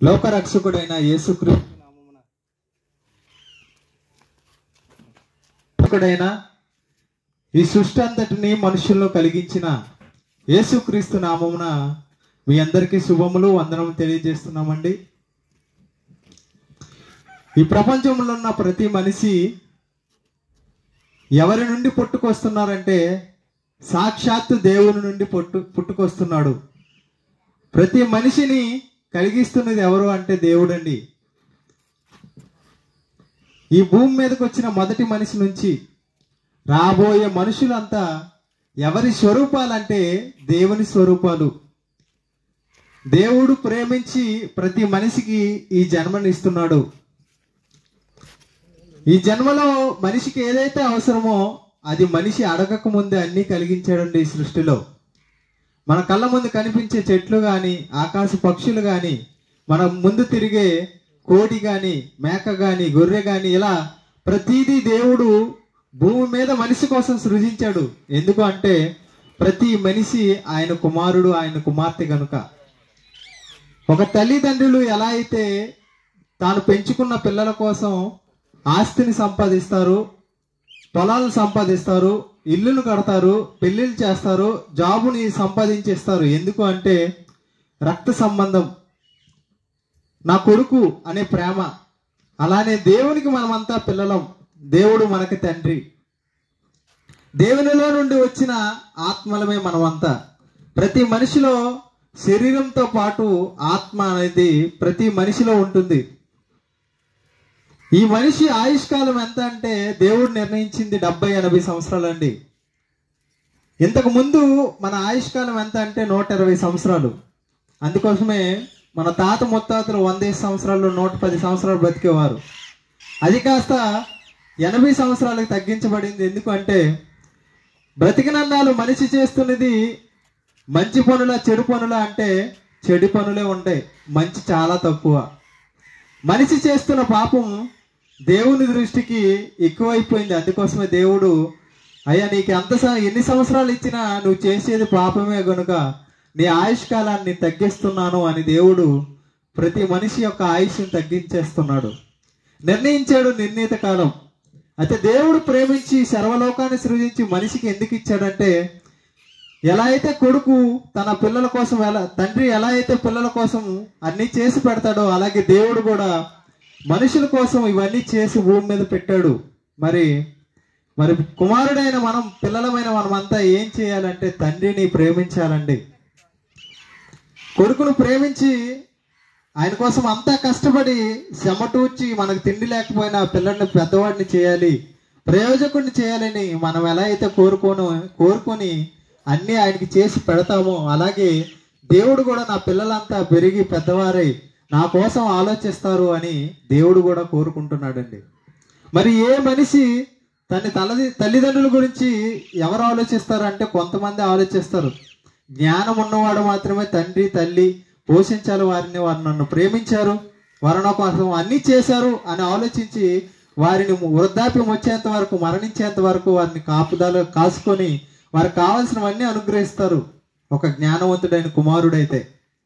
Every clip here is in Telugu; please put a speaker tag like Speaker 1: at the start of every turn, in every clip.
Speaker 1: లోకరక్షకుడైన యేసుక్రీస్తు నామమున రక్షకుడైన ఈ సృష్టి అంతటిని మనుషులను కలిగించిన యేసుక్రీస్తు నామమున మీ అందరికీ శుభములు వందనం తెలియజేస్తున్నామండి ఈ ప్రపంచంలో ఉన్న ప్రతి మనిషి ఎవరి నుండి పుట్టుకొస్తున్నారంటే సాక్షాత్తు దేవుని నుండి పుట్టు పుట్టుకొస్తున్నాడు ప్రతి మనిషిని కలిగిస్తున్నది ఎవరు అంటే దేవుడండి ఈ భూమి మీదకి వచ్చిన మొదటి మనిషి నుంచి రాబోయే మనుషులంతా ఎవరి స్వరూపాలంటే దేవుని స్వరూపాలు దేవుడు ప్రేమించి ప్రతి మనిషికి ఈ జన్మనిస్తున్నాడు ఈ జన్మలో మనిషికి ఏదైతే అవసరమో అది మనిషి అడగక ముందే అన్నీ కలిగించాడండి ఈ సృష్టిలో మన కళ్ళ ముందు కనిపించే చెట్లు గాని ఆకాశ పక్షులు గాని మన ముందు తిరిగే కోడి గాని మేక గాని గొర్రె గాని ఇలా ప్రతిదీ దేవుడు భూమి మీద మనిషి కోసం సృజించాడు ఎందుకు అంటే ప్రతి మనిషి ఆయన కుమారుడు ఆయన కుమార్తె గనుక ఒక తల్లిదండ్రులు ఎలా అయితే తాను పెంచుకున్న పిల్లల కోసం ఆస్తిని సంపాదిస్తారు పొలాలు సంపాదిస్తారు ఇల్లును కడతారు పెళ్లిళ్ళు చేస్తారు జాబుని సంపాదించేస్తారు ఎందుకు అంటే రక్త సంబంధం నా కొడుకు అనే ప్రేమ అలానే దేవునికి మనమంతా పిల్లలం దేవుడు మనకి తండ్రి దేవునిలో నుండి వచ్చిన ఆత్మలమే మనమంతా ప్రతి మనిషిలో శరీరంతో పాటు ఆత్మ అనేది ప్రతి మనిషిలో ఉంటుంది ఈ మనిషి ఆయుష్కాలం ఎంత అంటే దేవుడు నిర్ణయించింది డెబ్బై ఎనభై సంవత్సరాలండి ఇంతకు ముందు మన ఆయుష్కాలం ఎంత అంటే నూట ఇరవై సంవత్సరాలు అందుకోసమే మన తాత ముత్తాతలు వందేసి సంవత్సరాలు నూట పది సంవత్సరాలు బ్రతికేవారు అది కాస్త ఎనభై సంవత్సరాలకు తగ్గించబడింది ఎందుకంటే బ్రతికినన్నాళ్ళు మనిషి చేస్తున్నది మంచి పనుల చెడు పనుల అంటే చెడు పనులే ఉంటాయి మంచి చాలా తక్కువ మనిషి చేస్తున్న పాపం దేవుని దృష్టికి ఎక్కువైపోయింది అందుకోసమే దేవుడు అయ్యా నీకు ఎంత స- ఎన్ని సంవత్సరాలు ఇచ్చినా నువ్వు చేసేది పాపమే గనుక నీ ఆయుష్ కాలాన్ని తగ్గిస్తున్నాను అని దేవుడు ప్రతి మనిషి యొక్క ఆయుష్ని తగ్గించేస్తున్నాడు నిర్ణయించాడు నిర్ణీత కాలం అయితే దేవుడు ప్రేమించి సర్వలోకాన్ని సృజించి మనిషికి ఎందుకు ఇచ్చాడంటే ఎలా అయితే కొడుకు తన పిల్లల కోసం ఎలా తండ్రి ఎలా అయితే పిల్లల కోసం అన్ని చేసి పెడతాడో అలాగే దేవుడు కూడా మనుషుల కోసం ఇవన్నీ చేసి భూమి మీద పెట్టాడు మరి మరి కుమారుడైన మనం పిల్లలమైన మనమంతా ఏం చేయాలంటే తండ్రిని ప్రేమించాలండి కొడుకును ప్రేమించి ఆయన కోసం అంతా కష్టపడి చెమటూర్చి మనకు తిండి లేకపోయినా పిల్లల్ని పెద్దవాడిని చేయాలి ప్రయోజకుడిని చేయాలని మనం ఎలా అయితే కోరుకోను కోరుకొని అన్నీ ఆయనకి చేసి పెడతామో అలాగే దేవుడు కూడా నా పిల్లలంతా పెరిగి పెద్దవారై నా కోసం ఆలోచిస్తారు అని దేవుడు కూడా కోరుకుంటున్నాడండి మరి ఏ మనిషి తన తల్లి తల్లిదండ్రుల గురించి ఎవరు ఆలోచిస్తారు అంటే కొంతమంది ఆలోచిస్తారు జ్ఞానం ఉన్నవాడు మాత్రమే తండ్రి తల్లి పోషించాలి వారిని వారు నన్ను ప్రేమించారు వారు నా కోసం అన్ని చేశారు అని ఆలోచించి వారిని వృద్ధాప్యం వచ్చేంత వరకు మరణించేంత వరకు వారిని కాపుదల కాసుకొని వారికి కావాల్సినవన్నీ అనుగ్రహిస్తారు ఒక జ్ఞానవంతుడైన కుమారుడైతే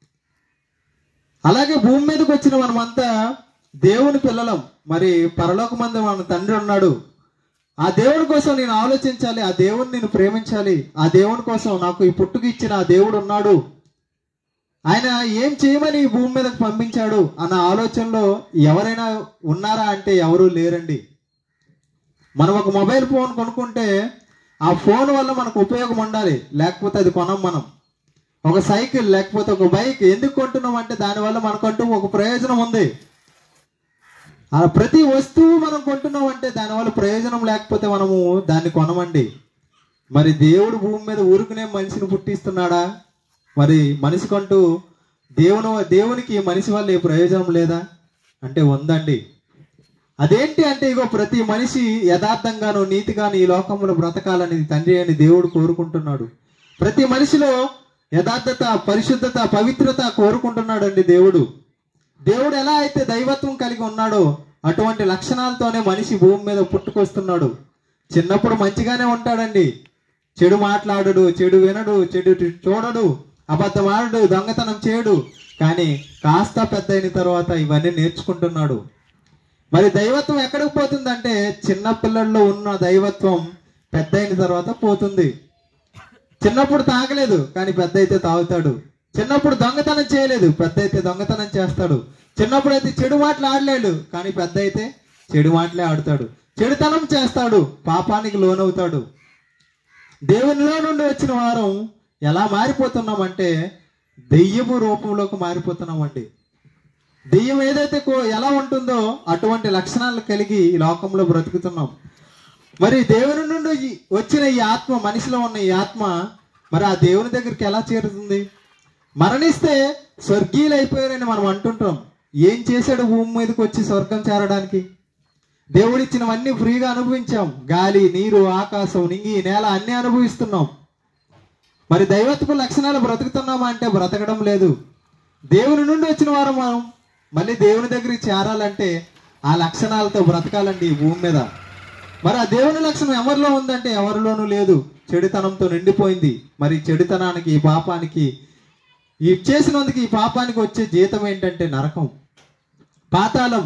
Speaker 1: అలాగే భూమి మీదకి వచ్చిన మనమంతా దేవుని పిల్లలం మరి పరలోకమందు మన తండ్రి ఉన్నాడు ఆ దేవుడి కోసం నేను ఆలోచించాలి ఆ దేవుడిని నేను ప్రేమించాలి ఆ దేవుని కోసం నాకు ఈ పుట్టుక ఇచ్చిన ఆ దేవుడు ఉన్నాడు ఆయన ఏం చేయమని ఈ భూమి మీదకి పంపించాడు అన్న ఆలోచనలో ఎవరైనా ఉన్నారా అంటే ఎవరూ లేరండి మనం ఒక మొబైల్ ఫోన్ కొనుక్కుంటే ఆ ఫోన్ వల్ల మనకు ఉపయోగం ఉండాలి లేకపోతే అది కొనం మనం ఒక సైకిల్ లేకపోతే ఒక బైక్ ఎందుకు కొంటున్నాం అంటే దానివల్ల మనకంటూ ఒక ప్రయోజనం ఉంది ఆ ప్రతి వస్తువు మనం కొంటున్నాం అంటే దానివల్ల ప్రయోజనం లేకపోతే మనము దాన్ని కొనమండి మరి దేవుడు భూమి మీద ఊరుకునే మనిషిని పుట్టిస్తున్నాడా మరి మనిషికంటూ దేవుని దేవునికి మనిషి వల్ల ఏ ప్రయోజనం లేదా అంటే ఉందండి అదేంటి అంటే ఇగో ప్రతి మనిషి యథార్థంగాను నీతిగాను ఈ లోకంలో బ్రతకాలని తండ్రి అని దేవుడు కోరుకుంటున్నాడు ప్రతి మనిషిలో యథార్థత పరిశుద్ధత పవిత్రత కోరుకుంటున్నాడండి దేవుడు దేవుడు ఎలా అయితే దైవత్వం కలిగి ఉన్నాడో అటువంటి లక్షణాలతోనే మనిషి భూమి మీద పుట్టుకొస్తున్నాడు చిన్నప్పుడు మంచిగానే ఉంటాడండి చెడు మాట్లాడడు చెడు వినడు చెడు చూడడు అబద్ధం ఆడు దొంగతనం చేయడు కానీ కాస్త పెద్ద అయిన తర్వాత ఇవన్నీ నేర్చుకుంటున్నాడు మరి దైవత్వం ఎక్కడికి పోతుందంటే చిన్న పిల్లల్లో ఉన్న దైవత్వం పెద్ద అయిన తర్వాత పోతుంది చిన్నప్పుడు తాగలేదు కానీ పెద్ద అయితే తాగుతాడు చిన్నప్పుడు దొంగతనం చేయలేదు పెద్ద అయితే దొంగతనం చేస్తాడు చిన్నప్పుడు అయితే చెడు మాటలు ఆడలేడు కానీ పెద్ద అయితే చెడు మాటలే ఆడతాడు చెడుతనం చేస్తాడు పాపానికి లోనవుతాడు దేవునిలో నుండి వచ్చిన వారం ఎలా మారిపోతున్నామంటే దెయ్యము రూపంలోకి మారిపోతున్నామండి దెయ్యం ఏదైతే కో- ఎలా ఉంటుందో అటువంటి లక్షణాలు కలిగి ఈ లోకంలో బ్రతుకుతున్నాం మరి దేవుని నుండి ఈ- వచ్చిన ఈ ఆత్మ మనిషిలో ఉన్న ఈ ఆత్మ మరి ఆ దేవుని దగ్గరికి ఎలా చేరుతుంది మరణిస్తే స్వర్గీయులు అయిపోయారని మనం అంటుంటాం ఏం చేశాడు భూమి మీదకి వచ్చి స్వర్గం చేరడానికి దేవుడిచ్చినవన్నీ ఫ్రీగా అనుభవించాం గాలి నీరు ఆకాశం నింగి నేల అన్ని అనుభవిస్తున్నాం మరి దైవత్వ లక్షణాలు బ్రతుకుతున్నామా అంటే బ్రతకడం లేదు దేవుని నుండి వచ్చిన వారు మనం మళ్ళీ దేవుని దగ్గరికి చేరాలంటే ఆ లక్షణాలతో బ్రతకాలండి ఈ భూమి మీద మరి ఆ దేవుని లక్షణం ఎవరిలో ఉందంటే ఎవరిలోనూ లేదు చెడుతనంతో నిండిపోయింది మరి ఈ చెడుతనానికి ఈ పాపానికి ఈ చేసినందుకు ఈ పాపానికి వచ్చే జీతం ఏంటంటే నరకం పాతాళం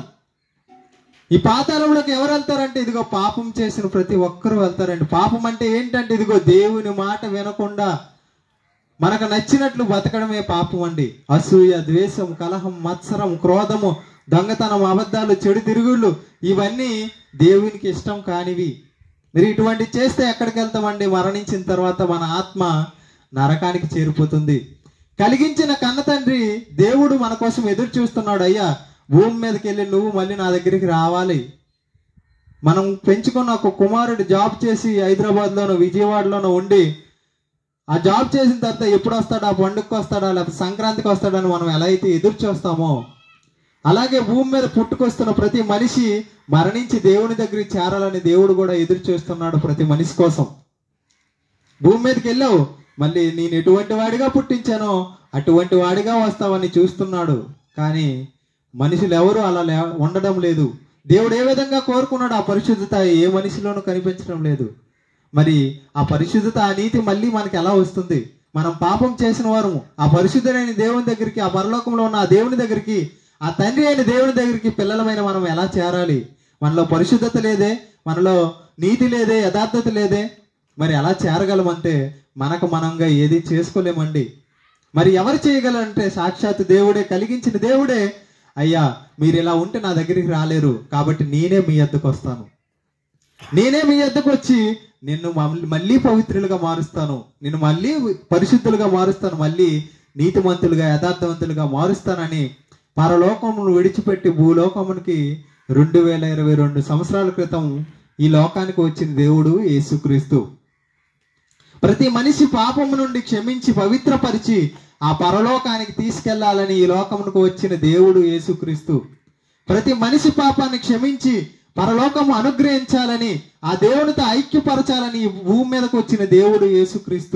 Speaker 1: ఈ పాతాళంలోకి ఎవరు వెళ్తారంటే ఇదిగో పాపం చేసిన ప్రతి ఒక్కరూ వెళ్తారండి పాపం అంటే ఏంటంటే ఇదిగో దేవుని మాట వినకుండా మనకు నచ్చినట్లు బతకడమే పాపం అండి అసూయ ద్వేషం కలహం మత్సరం క్రోధము దొంగతనం అబద్ధాలు చెడు తిరుగుళ్ళు ఇవన్నీ దేవునికి ఇష్టం కానివి మీరు ఇటువంటి చేస్తే ఎక్కడికి వెళ్తామండి మరణించిన తర్వాత మన ఆత్మ నరకానికి చేరిపోతుంది కలిగించిన కన్న తండ్రి దేవుడు మన కోసం ఎదురు చూస్తున్నాడు అయ్యా భూమి మీదకి వెళ్ళి నువ్వు మళ్ళీ నా దగ్గరికి రావాలి మనం పెంచుకున్న ఒక కుమారుడు జాబ్ చేసి హైదరాబాద్లోనో విజయవాడలోనో ఉండి ఆ జాబ్ చేసిన తర్వాత ఎప్పుడు వస్తాడా పండుగకి వస్తాడా లేకపోతే సంక్రాంతికి వస్తాడని మనం ఎలా అయితే ఎదురు చూస్తామో అలాగే భూమి మీద పుట్టుకొస్తున్న ప్రతి మనిషి మరణించి దేవుని దగ్గరికి చేరాలని దేవుడు కూడా ఎదురు చూస్తున్నాడు ప్రతి మనిషి కోసం భూమి మీదకి వెళ్ళావు మళ్ళీ నేను ఎటువంటి వాడిగా పుట్టించానో అటువంటి వాడిగా వస్తావని చూస్తున్నాడు కానీ మనుషులు ఎవరు అలా లే ఉండడం లేదు దేవుడు ఏ విధంగా కోరుకున్నాడు ఆ పరిశుద్ధత ఏ మనిషిలోనూ కనిపించడం లేదు మరి ఆ పరిశుద్ధత ఆ నీతి మళ్ళీ మనకి ఎలా వస్తుంది మనం పాపం చేసిన వారు ఆ పరిశుద్ధుడైన దేవుని దగ్గరికి ఆ పరలోకంలో ఉన్న ఆ దేవుని దగ్గరికి ఆ తండ్రి అయిన దేవుని దగ్గరికి పిల్లలమైన మనం ఎలా చేరాలి మనలో పరిశుద్ధత లేదే మనలో నీతి లేదే యథార్థత లేదే మరి ఎలా చేరగలమంటే మనకు మనంగా ఏది చేసుకోలేమండి మరి ఎవరు చేయగలంటే సాక్షాత్ దేవుడే కలిగించిన దేవుడే అయ్యా మీరు ఇలా ఉంటే నా దగ్గరికి రాలేరు కాబట్టి నేనే మీ ఎద్దకు వస్తాను నేనే మీ ఎద్దకు వచ్చి నిన్ను మమ్- మళ్ళీ పవిత్రులుగా మారుస్తాను నిన్ను మళ్ళీ పరిశుద్ధులుగా మారుస్తాను మళ్ళీ నీతిమంతులుగా యథార్థవంతులుగా మారుస్తానని పరలోకమును విడిచిపెట్టి భూలోకమునికి రెండు వేల ఇరవై రెండు సంవత్సరాల క్రితం ఈ లోకానికి వచ్చిన దేవుడు యేసుక్రీస్తు ప్రతి మనిషి పాపము నుండి క్షమించి పవిత్రపరిచి ఆ పరలోకానికి తీసుకెళ్లాలని ఈ లోకమునకు వచ్చిన దేవుడు యేసుక్రీస్తు ప్రతి మనిషి పాపాన్ని క్షమించి పరలోకము అనుగ్రహించాలని ఆ దేవునితో ఐక్యపరచాలని ఈ భూమి మీదకు వచ్చిన దేవుడు యేసుక్రీస్తు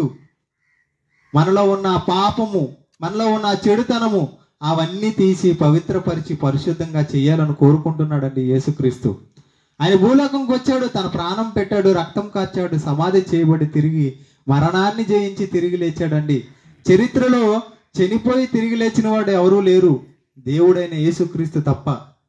Speaker 1: మనలో ఉన్న ఆ పాపము మనలో ఉన్న ఆ చెడుతనము అవన్నీ తీసి పవిత్రపరిచి పరిశుద్ధంగా చేయాలని కోరుకుంటున్నాడండి యేసుక్రీస్తు ఆయన భూలోకంకి వచ్చాడు తన ప్రాణం పెట్టాడు రక్తం కార్చాడు సమాధి చేయబడి తిరిగి మరణాన్ని జయించి తిరిగి లేచాడండి చరిత్రలో చనిపోయి తిరిగి లేచిన వాడు ఎవరూ లేరు దేవుడైన యేసుక్రీస్తు తప్ప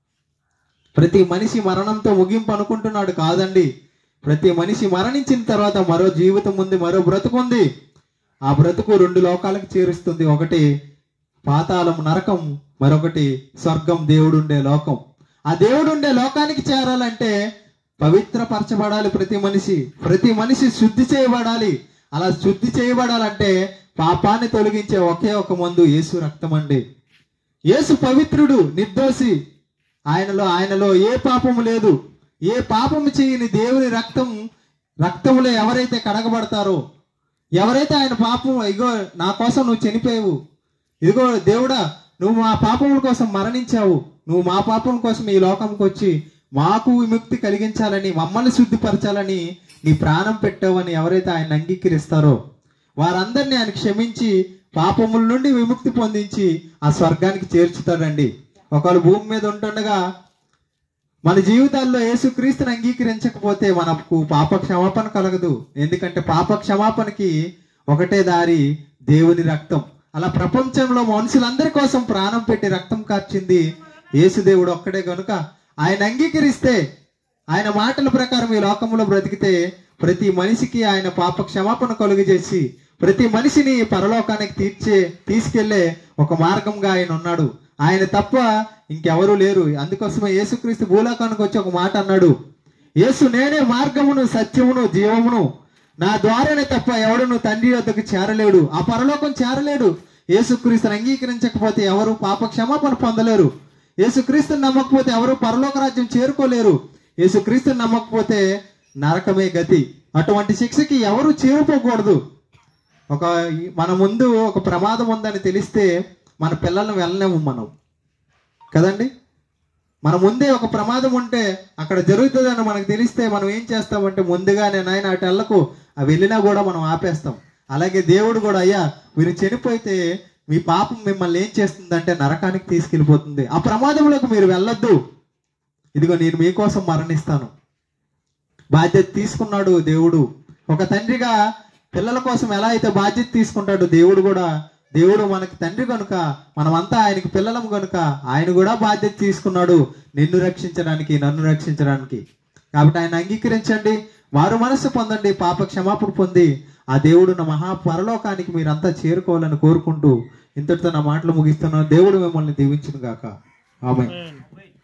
Speaker 1: ప్రతి మనిషి మరణంతో ముగింపు అనుకుంటున్నాడు కాదండి ప్రతి మనిషి మరణించిన తర్వాత మరో జీవితం ఉంది మరో బ్రతుకు ఉంది ఆ బ్రతుకు రెండు లోకాలకు చేరుస్తుంది ఒకటి పాతాళం నరకం మరొకటి స్వర్గం దేవుడుండే లోకం ఆ దేవుడుండే లోకానికి చేరాలంటే పవిత్రపరచబడాలి ప్రతి మనిషి ప్రతి మనిషి శుద్ధి చేయబడాలి అలా శుద్ధి చేయబడాలంటే పాపాన్ని తొలగించే ఒకే ఒక మందు యేసు రక్తం అండి యేసు పవిత్రుడు నిర్దోషి ఆయనలో ఆయనలో ఏ పాపము లేదు ఏ పాపము చేయని దేవుని రక్తం రక్తములో ఎవరైతే కడగబడతారో ఎవరైతే ఆయన పాపం ఇగో నా కోసం నువ్వు చనిపోయావు ఇదిగో దేవుడా నువ్వు మా పాపముల కోసం మరణించావు నువ్వు మా పాపం కోసం ఈ లోకంకి వచ్చి మాకు విముక్తి కలిగించాలని మమ్మల్ని శుద్ధిపరచాలని నీ ప్రాణం పెట్టావని ఎవరైతే ఆయన అంగీకరిస్తారో వారందరినీ ఆయన క్షమించి పాపముల నుండి విముక్తి పొందించి ఆ స్వర్గానికి చేర్చుతాడండి ఒకవేళ భూమి మీద ఉంటుండగా మన జీవితాల్లో యేసుక్రీస్తుని అంగీకరించకపోతే మనకు పాప క్షమాపణ కలగదు ఎందుకంటే పాప క్షమాపణకి ఒకటే దారి దేవుని రక్తం అలా ప్రపంచంలో మనుషులందరి కోసం ప్రాణం పెట్టి రక్తం కార్చింది యేసుదేవుడు ఒక్కడే గనుక ఆయన అంగీకరిస్తే ఆయన మాటల ప్రకారం ఈ లోకంలో బ్రతికితే ప్రతి మనిషికి ఆయన పాప క్షమాపణ కలుగు చేసి ప్రతి మనిషిని పరలోకానికి తీర్చే తీసుకెళ్లే ఒక మార్గంగా ఆయన ఉన్నాడు ఆయన తప్ప ఇంకెవరూ లేరు అందుకోసమే యేసుక్రీస్తు భూలోకానికి వచ్చి ఒక మాట అన్నాడు యేసు నేనే మార్గమును సత్యమును జీవమును నా ద్వారానే తప్ప ఎవడును తండ్రి వద్దకు చేరలేడు ఆ పరలోకం చేరలేడు యేసుక్రీస్తుని అంగీకరించకపోతే ఎవరు పాప క్షమాపణ పొందలేరు యేసుక్రీస్తుని నమ్మకపోతే ఎవరు పరలోక రాజ్యం చేరుకోలేరు యేసుక్రీస్తుని నమ్మకపోతే నరకమే గతి అటువంటి శిక్షకి ఎవరు చేరుకోకూడదు ఒక మన ముందు ఒక ప్రమాదం ఉందని తెలిస్తే మన పిల్లల్ని వెళ్ళలేము మనం కదండి మన ముందే ఒక ప్రమాదం ఉంటే అక్కడ జరుగుతుందని మనకు తెలిస్తే మనం ఏం చేస్తామంటే ముందుగానే నాయన అటు వెళ్ళకు అవి వెళ్ళినా కూడా మనం ఆపేస్తాం అలాగే దేవుడు కూడా అయ్యా మీరు చనిపోతే మీ పాపం మిమ్మల్ని ఏం చేస్తుందంటే నరకానికి తీసుకెళ్ళిపోతుంది ఆ ప్రమాదంలోకి మీరు వెళ్ళొద్దు ఇదిగో నేను మీకోసం మరణిస్తాను బాధ్యత తీసుకున్నాడు దేవుడు ఒక తండ్రిగా పిల్లల కోసం ఎలా అయితే బాధ్యత తీసుకుంటాడు దేవుడు కూడా దేవుడు మనకి తండ్రి కనుక మనమంతా ఆయనకి పిల్లలం కనుక ఆయన కూడా బాధ్యత తీసుకున్నాడు నిన్ను రక్షించడానికి నన్ను రక్షించడానికి కాబట్టి ఆయన అంగీకరించండి వారు మనస్సు పొందండి పాప క్షమాపణ పొంది ఆ దేవుడు నా మహా పరలోకానికి మీరంతా చేరుకోవాలని కోరుకుంటూ ఇంతటితో నా మాటలు ముగిస్తున్నాను దేవుడు మిమ్మల్ని దీవించును గాక ఆమె
Speaker 2: Amen.